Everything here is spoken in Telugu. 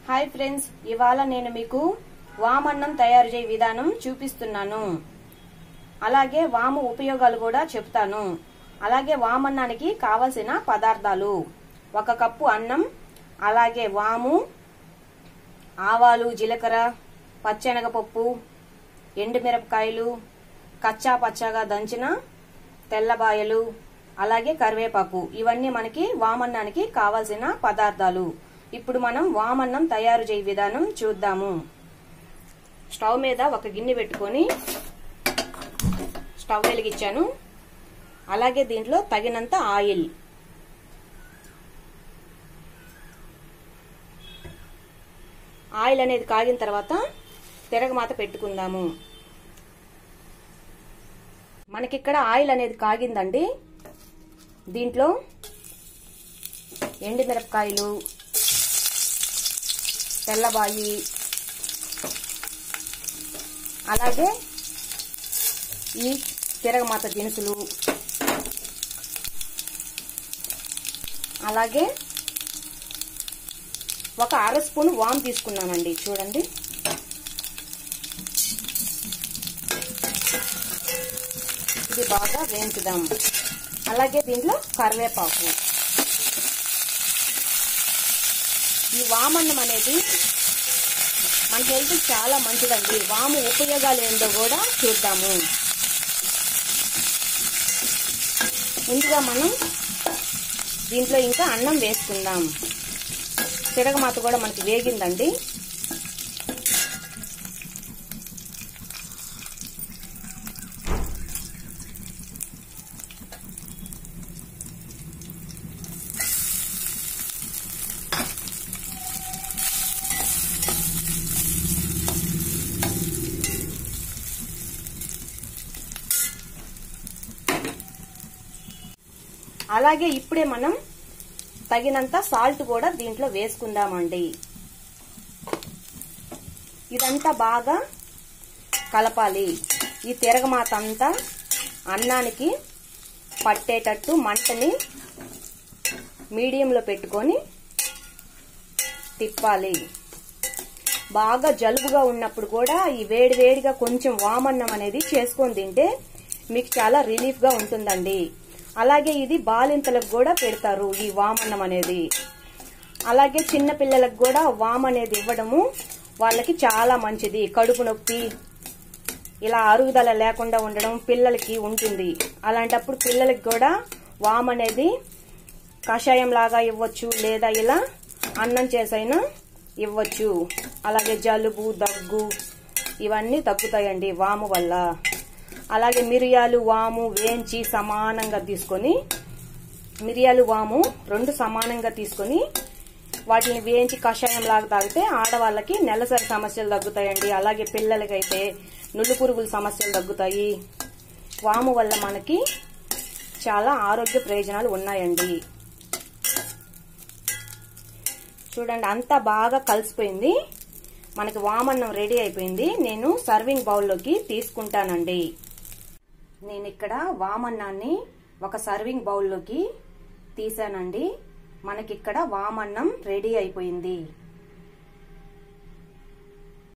హాయ్ ఫ్రెండ్స్ ఇవాళ నేను మీకు వామన్నం తయారు చేయ విధానం చూపిస్తున్నాను అలాగే వాము ఉపయోగాలు కూడా చెప్తాను అలాగే వామన్నానికి కావలసిన పదార్థాలు ఒక కప్పు అన్నం అలాగే వాము ఆవాలు జీలకర్ర పచ్చెనగపప్పు ఎండుమిరపకాయలు కచ్చా పచ్చాగా దంచిన తెల్లబాయలు అలాగే కరివేపాకు ఇవన్నీ మనకి వామన్నానికి కావాల్సిన పదార్థాలు ఇప్పుడు మనం వామన్నం తయారు చేయ విధానం చూద్దాము స్టవ్ మీద ఒక గిన్నె పెట్టుకొని స్టవ్ వెలిగించాను అలాగే దీంట్లో తగినంత ఆయిల్ ఆయిల్ అనేది కాగిన తర్వాత తిరగమాత పెట్టుకుందాము మనకిక్కడ ఆయిల్ అనేది కాగిందండి దీంట్లో ఎండుమిరపకాయలు తెల్లబాయి అలాగే ఈ తిరగమాత దినుసులు అలాగే ఒక అర స్పూన్ వామ్ తీసుకున్నానండి చూడండి ఇది బాగా వేయించుదాం అలాగే దీంట్లో కరివేపాకు ఈ వామన్నం అనేది మన హెల్త్ చాలా మంచిదండి వాము ఉపయోగాలు ఏందో కూడా చూద్దాము ముందుగా మనం దీంట్లో ఇంకా అన్నం వేసుకుందాం తిరగమాత కూడా మనకి వేగిందండి అలాగే ఇప్పుడే మనం తగినంత సాల్ట్ కూడా దీంట్లో వేసుకుందామండి ఇదంతా బాగా కలపాలి ఈ తిరగమాత అంతా అన్నానికి పట్టేటట్టు మంటని మీడియంలో పెట్టుకొని తిప్పాలి బాగా జలుబుగా ఉన్నప్పుడు కూడా ఈ వేడి వేడిగా కొంచెం వామన్నం అనేది చేసుకొని తింటే మీకు చాలా రిలీఫ్గా ఉంటుందండి అలాగే ఇది బాలింతలకు కూడా పెడతారు ఈ వామన్నం అనేది అలాగే చిన్న పిల్లలకు కూడా వామ్ అనేది ఇవ్వడము వాళ్ళకి చాలా మంచిది కడుపు నొప్పి ఇలా అరుగుదల లేకుండా ఉండడం పిల్లలకి ఉంటుంది అలాంటప్పుడు పిల్లలకి కూడా వామ్ అనేది కషాయం లాగా ఇవ్వచ్చు లేదా ఇలా అన్నం చేసైనా ఇవ్వచ్చు అలాగే జలుబు దగ్గు ఇవన్నీ తగ్గుతాయండి వాము వల్ల అలాగే మిరియాలు వాము వేయించి సమానంగా తీసుకొని మిరియాలు వాము రెండు సమానంగా తీసుకొని వాటిని వేయించి కషాయం లాగా తాగితే ఆడవాళ్ళకి నెలసరి సమస్యలు తగ్గుతాయండి అలాగే పిల్లలకైతే నులు పురుగుల సమస్యలు తగ్గుతాయి వాము వల్ల మనకి చాలా ఆరోగ్య ప్రయోజనాలు ఉన్నాయండి చూడండి అంతా బాగా కలిసిపోయింది మనకి వామన్నం రెడీ అయిపోయింది నేను సర్వింగ్ బౌల్లోకి తీసుకుంటానండి నేను ఇక్కడ వామన్నాన్ని ఒక సర్వింగ్ బౌల్లోకి తీసానండి మనకిక్కడ వామన్నం రెడీ అయిపోయింది